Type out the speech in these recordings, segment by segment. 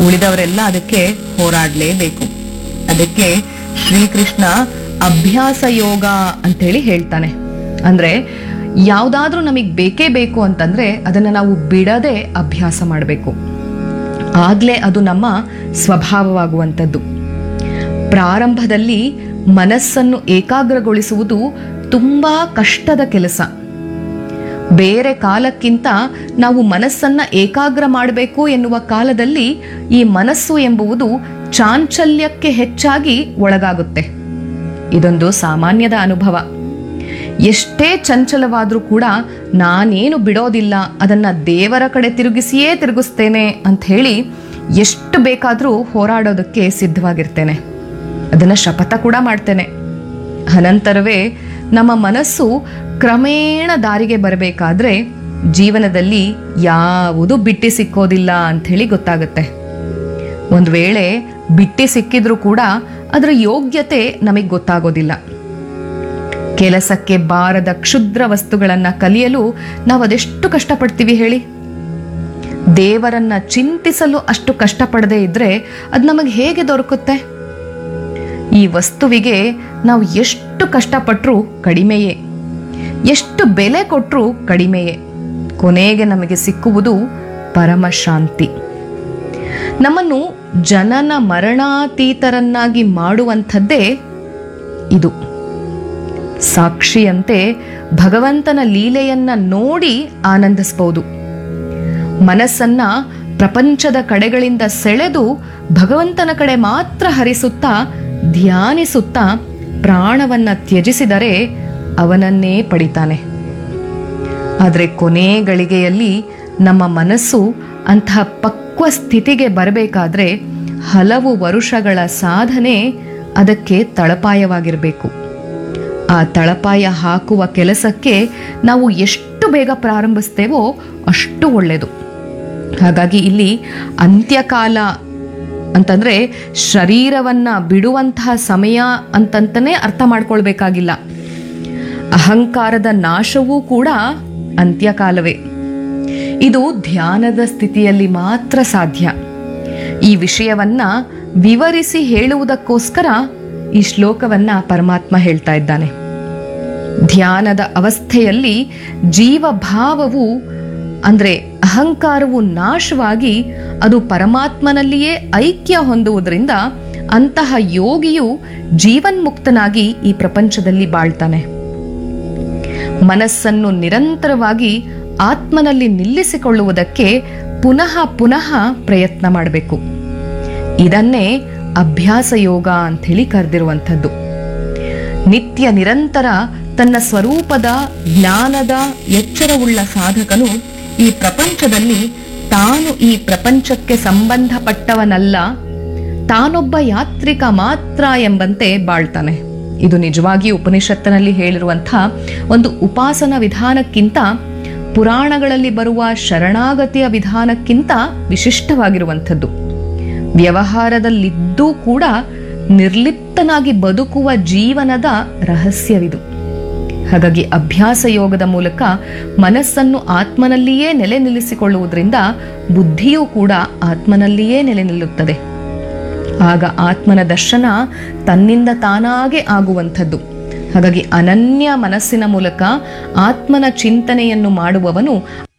ಉಳಿದವರೆಲ್ಲ ಅದಕ್ಕೆ ಹೋರಾಡಲೇಬೇಕು ಅದಕ್ಕೆ ಶ್ರೀಕೃಷ್ಣ ಅಭ್ಯಾಸ ಯೋಗ ಅಂತೇಳಿ ಹೇಳ್ತಾನೆ ಅಂದ್ರೆ ಯಾವ್ದಾದ್ರೂ ನಮಗ್ ಬೇಕೇ ಬೇಕು ಅಂತಂದ್ರೆ ಅದನ್ನ ನಾವು ಬಿಡದೆ ಅಭ್ಯಾಸ ಮಾಡಬೇಕು ಆಗ್ಲೇ ಅದು ನಮ್ಮ ಸ್ವಭಾವವಾಗುವಂಥದ್ದು ಪ್ರಾರಂಭದಲ್ಲಿ ಮನಸ್ಸನ್ನು ಏಕಾಗ್ರಗೊಳಿಸುವುದು ತುಂಬಾ ಕಷ್ಟದ ಕೆಲಸ ಬೇರೆ ಕಾಲಕ್ಕಿಂತ ನಾವು ಮನಸ್ಸನ್ನ ಏಕಾಗ್ರ ಮಾಡಬೇಕು ಎನ್ನುವ ಕಾಲದಲ್ಲಿ ಈ ಮನಸ್ಸು ಎಂಬುವುದು ಚಾಂಚಲ್ಯಕ್ಕೆ ಹೆಚ್ಚಾಗಿ ಒಳಗಾಗುತ್ತೆ ಇದೊಂದು ಸಾಮಾನ್ಯದ ಅನುಭವ ಎಷ್ಟೇ ಚಂಚಲವಾದ್ರೂ ಕೂಡ ನಾನೇನು ಬಿಡೋದಿಲ್ಲ ಅದನ್ನ ದೇವರ ಕಡೆ ತಿರುಗಿಸಿಯೇ ತಿರುಗಿಸ್ತೇನೆ ಅಂತ ಹೇಳಿ ಎಷ್ಟು ಬೇಕಾದ್ರೂ ಹೋರಾಡೋದಕ್ಕೆ ಸಿದ್ಧವಾಗಿರ್ತೇನೆ ಅದನ್ನ ಶಪಥ ಕೂಡ ಮಾಡ್ತೇನೆ ಅನಂತರವೇ ನಮ್ಮ ಮನಸ್ಸು ಕ್ರಮೇಣ ದಾರಿಗೆ ಬರಬೇಕಾದ್ರೆ ಜೀವನದಲ್ಲಿ ಯಾವುದು ಬಿಟ್ಟಿ ಸಿಕ್ಕೋದಿಲ್ಲ ಅಂಥೇಳಿ ಗೊತ್ತಾಗುತ್ತೆ ಒಂದು ವೇಳೆ ಬಿಟ್ಟಿ ಸಿಕ್ಕಿದ್ರೂ ಕೂಡ ಅದರ ಯೋಗ್ಯತೆ ನಮಗೆ ಗೊತ್ತಾಗೋದಿಲ್ಲ ಕೆಲಸಕ್ಕೆ ಬಾರದ ಕ್ಷುದ್ರ ವಸ್ತುಗಳನ್ನ ಕಲಿಯಲು ನಾವು ಅದೆಷ್ಟು ಕಷ್ಟಪಡ್ತೀವಿ ಹೇಳಿ ದೇವರನ್ನ ಚಿಂತಿಸಲು ಅಷ್ಟು ಕಷ್ಟಪಡದೇ ಇದ್ರೆ ಅದು ನಮಗೆ ಹೇಗೆ ದೊರಕುತ್ತೆ ಈ ವಸ್ತುವಿಗೆ ನಾವು ಎಷ್ಟು ಕಷ್ಟಪಟ್ಟರೂ ಕಡಿಮೆಯೇ ಎಷ್ಟು ಬೆಲೆ ಕೊಟ್ಟರೂ ಕಡಿಮೆಯೇ ಕೊನೆಗೆ ನಮಗೆ ಸಿಕ್ಕುವುದು ಪರಮಶಾಂತಿ ನಮ್ಮನ್ನು ಜನನ ಮರಣಾತೀತರನ್ನಾಗಿ ಮಾಡುವಂಥದ್ದೇ ಇದು ಸಾಕ್ಷಿಯಂತೆ ಭಗವಂತನ ಲೀಲೆಯನ್ನ ನೋಡಿ ಆನಂದಿಸಬಹುದು ಮನಸ್ಸನ್ನ ಪ್ರಪಂಚದ ಕಡೆಗಳಿಂದ ಸೆಳೆದು ಭಗವಂತನ ಕಡೆ ಮಾತ್ರ ಹರಿಸುತ್ತಾ ಧ್ಯಾನಿಸುತ್ತಾ ಪ್ರಾಣವನ್ನ ತ್ಯಜಿಸಿದರೆ ಅವನನ್ನೇ ಪಡಿತಾನೆ ಆದರೆ ಕೊನೆ ಗಳಿಗೆಯಲ್ಲಿ ನಮ್ಮ ಮನಸ್ಸು ಅಂತಹ ಪಕ್ವ ಸ್ಥಿತಿಗೆ ಬರಬೇಕಾದ್ರೆ ಹಲವು ವರುಷಗಳ ಸಾಧನೆ ಅದಕ್ಕೆ ತಳಪಾಯವಾಗಿರಬೇಕು ಆ ತಳಪಾಯ ಹಾಕುವ ಕೆಲಸಕ್ಕೆ ನಾವು ಎಷ್ಟು ಬೇಗ ಪ್ರಾರಂಭಿಸ್ತೇವೋ ಅಷ್ಟು ಒಳ್ಳೆಯದು ಹಾಗಾಗಿ ಇಲ್ಲಿ ಅಂತ್ಯಕಾಲ ಅಂತಂದ್ರೆ ಶರೀರವನ್ನ ಬಿಡುವಂತಹ ಸಮಯ ಅಂತಂತಾನೆ ಅರ್ಥ ಮಾಡ್ಕೊಳ್ಬೇಕಾಗಿಲ್ಲ ಅಹಂಕಾರದ ನಾಶವೂ ಕೂಡ ಅಂತ್ಯಕಾಲವೇ ಇದು ಧ್ಯಾನದ ಸ್ಥಿತಿಯಲ್ಲಿ ಮಾತ್ರ ಸಾಧ್ಯ ಈ ವಿಷಯವನ್ನ ವಿವರಿಸಿ ಹೇಳುವುದಕ್ಕೋಸ್ಕರ ಈ ಶ್ಲೋಕವನ್ನ ಪರಮಾತ್ಮ ಹೇಳ್ತಾ ಇದ್ದಾನೆ ಧ್ಯಾನದ ಅವಸ್ಥೆಯಲ್ಲಿ ಜೀವಭಾವವು ಅಂದ್ರೆ ಅಹಂಕಾರವು ನಾಶವಾಗಿ ಅದು ಪರಮಾತ್ಮನಲ್ಲಿಯೇ ಐಕ್ಯ ಹೊಂದುವುದರಿಂದ ಅಂತಹ ಯೋಗಿಯು ಜೀವನ್ಮುಕ್ತನಾಗಿ ಈ ಪ್ರಪಂಚದಲ್ಲಿ ಬಾಳ್ತಾನೆ ಮನಸ್ಸನ್ನು ನಿರಂತರವಾಗಿ ಆತ್ಮನಲ್ಲಿ ನಿಲ್ಲಿಸಿಕೊಳ್ಳುವುದಕ್ಕೆ ಪುನಃ ಪುನಃ ಪ್ರಯತ್ನ ಮಾಡಬೇಕು ಇದನ್ನೇ ಅಭ್ಯಾಸ ಯೋಗ ಅಂಥೇಳಿ ಕರೆದಿರುವಂಥದ್ದು ನಿತ್ಯ ನಿರಂತರ ತನ್ನ ಸ್ವರೂಪದ ಜ್ಞಾನದ ಎಚ್ಚರವುಳ್ಳ ಸಾಧಕನು ಈ ಪ್ರಪಂಚದಲ್ಲಿ ತಾನು ಈ ಪ್ರಪಂಚಕ್ಕೆ ಸಂಬಂಧಪಟ್ಟವನಲ್ಲ ತಾನೊಬ್ಬ ಯಾತ್ರಿಕ ಮಾತ್ರ ಎಂಬಂತೆ ಬಾಳ್ತಾನೆ ಇದು ನಿಜವಾಗಿ ಉಪನಿಷತ್ತಿನಲ್ಲಿ ಹೇಳಿರುವಂಥ ಒಂದು ಉಪಾಸನ ವಿಧಾನಕ್ಕಿಂತ ಪುರಾಣಗಳಲ್ಲಿ ಬರುವ ಶರಣಾಗತಿಯ ವಿಧಾನಕ್ಕಿಂತ ವಿಶಿಷ್ಟವಾಗಿರುವಂಥದ್ದು ವ್ಯವಹಾರದಲ್ಲಿದ್ದೂ ಕೂಡ ನಿರ್ಲಿಪ್ತನಾಗಿ ಬದುಕುವ ಜೀವನದ ರಹಸ್ಯವಿದು ಹಾಗಾಗಿ ಅಭ್ಯಾಸ ಯೋಗದ ಮೂಲಕ ಮನಸ್ಸನ್ನು ಆತ್ಮನಲ್ಲಿಯೇ ನೆಲೆ ನಿಲ್ಲಿಸಿಕೊಳ್ಳುವುದರಿಂದ ಬುದ್ಧಿಯೂ ಕೂಡ ಆತ್ಮನಲ್ಲಿಯೇ ನೆಲೆ ನಿಲ್ಲುತ್ತದೆ ಆಗ ಆತ್ಮನ ದರ್ಶನ ತನ್ನಿಂದ ತಾನಾಗೆ ಆಗುವಂಥದ್ದು ಹಾಗಾಗಿ ಅನನ್ಯ ಮನಸ್ಸಿನ ಮೂಲಕ ಆತ್ಮನ ಚಿಂತನೆಯನ್ನು ಮಾಡುವವನು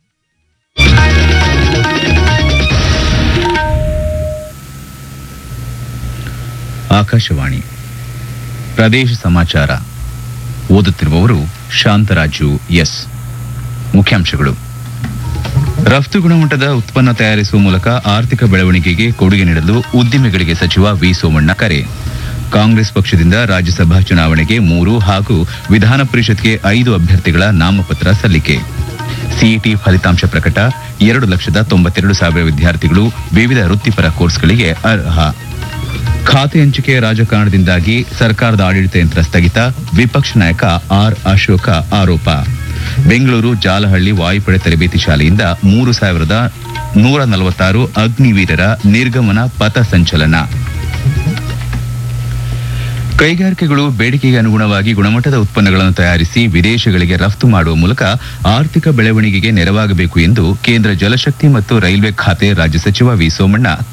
ಆಕಾಶವಾಣಿ ಪ್ರದೇಶ ಸಮಾಚಾರ ಓದುತ್ತಿರುವವರು ಶಾಂತರಾಜು ಎಸ್ ಮುಖ್ಯಾಂಶಗಳು ರಫ್ತು ಗುಣಮಟ್ಟದ ಉತ್ಪನ್ನ ತಯಾರಿಸುವ ಮೂಲಕ ಆರ್ಥಿಕ ಬೆಳವಣಿಗೆಗೆ ಕೊಡುಗೆ ನೀಡಲು ಉದ್ದಿಮೆಗಳಿಗೆ ಸಚಿವ ವಿ ಸೋಮಣ್ಣ ಕರೆ ಕಾಂಗ್ರೆಸ್ ಪಕ್ಷದಿಂದ ರಾಜ್ಯಸಭಾ ಚುನಾವಣೆಗೆ ಮೂರು ಹಾಗೂ ವಿಧಾನ ಪರಿಷತ್ಗೆ ಐದು ಅಭ್ಯರ್ಥಿಗಳ ನಾಮಪತ್ರ ಸಲ್ಲಿಕೆ ಸಿಇಟಿ ಫಲಿತಾಂಶ ಪ್ರಕಟ ಎರಡು ಲಕ್ಷದ ತೊಂಬತ್ತೆರಡು ಸಾವಿರ ವಿದ್ಯಾರ್ಥಿಗಳು ವಿವಿಧ ವೃತ್ತಿಪರ ಕೋರ್ಸ್ಗಳಿಗೆ ಅರ್ಹ ಖಾತೆ ಹಂಚಿಕೆ ರಾಜಕಾರಣದಿಂದಾಗಿ ಸರ್ಕಾರದ ಆಡಳಿತ ಯಂತ್ರ ಸ್ಥಗಿತ ವಿಪಕ್ಷ ನಾಯಕ ಆರ್ ಅಶೋಕ ಆರೋಪ ಬೆಂಗಳೂರು ಜಾಲಹಳ್ಳಿ ವಾಯುಪಡೆ ತರಬೇತಿ ಶಾಲೆಯಿಂದ ಮೂರು ಸಾವಿರದ ನೂರ ನಲವತ್ತಾರು ಅಗ್ನಿವೀರರ ನಿರ್ಗಮನ ಪಥ ಸಂಚಲನ ಕೈಗಾರಿಕೆಗಳು ಬೇಡಿಕೆಗೆ ಅನುಗುಣವಾಗಿ ಗುಣಮಟ್ಟದ ಉತ್ಪನ್ನಗಳನ್ನು ತಯಾರಿಸಿ ವಿದೇಶಗಳಿಗೆ ರಫ್ತು ಮಾಡುವ ಮೂಲಕ ಆರ್ಥಿಕ ಬೆಳವಣಿಗೆಗೆ ನೆರವಾಗಬೇಕು ಎಂದು ಕೇಂದ್ರ ಜಲಶಕ್ತಿ ಮತ್ತು ರೈಲ್ವೆ ಖಾತೆ ರಾಜ್ಯ ಸಚಿವ ವಿ ಸೋಮಣ್ಣ